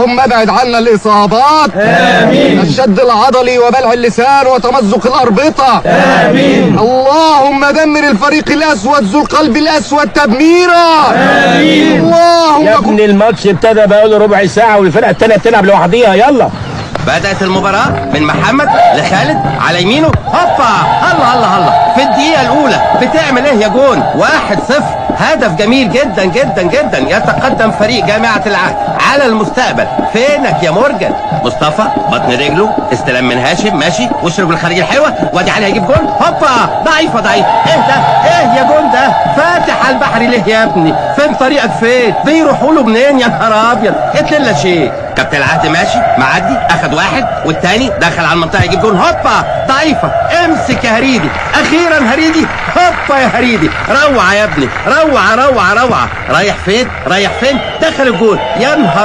اللهم ابعد عنا الاصابات امين الشد العضلي وبلع اللسان وتمزق الاربطه امين اللهم دمر الفريق الاسود ذو القلب الاسود تدميرا امين اللهم يا ابني الماتش ابتدى بقاله ربع ساعة والفرقة التانية بتلعب لوحديها يلا بدأت المباراة من محمد لخالد على يمينه هوبا الله الله الله في الدقيقة الأولى بتعمل إيه يا جون؟ واحد صفر هدف جميل جدا جدا جدا يتقدم فريق جامعة العهد على المستقبل فينك يا مورجان مصطفى بطن رجله استلام من هاشم ماشي واشرب الخارجية الحلوة وادي علي هيجيب جون هوبا ضعيفة ضعيف ايه ده ايه يا جون ده فاتح على البحر ليه يا ابني فين طريقك فين بيروحوا له منين يا نهار ابيض اتلنا شيء كابتن العهد ماشي معدي اخد واحد والتاني دخل على المنطقه يجيب جون هوبا ضعيفه امسك يا هريدي اخيرا هريدي هوبا يا هريدي روعه يا ابني روعه روعه روعه رايح فين رايح فين دخل الجون يا نهار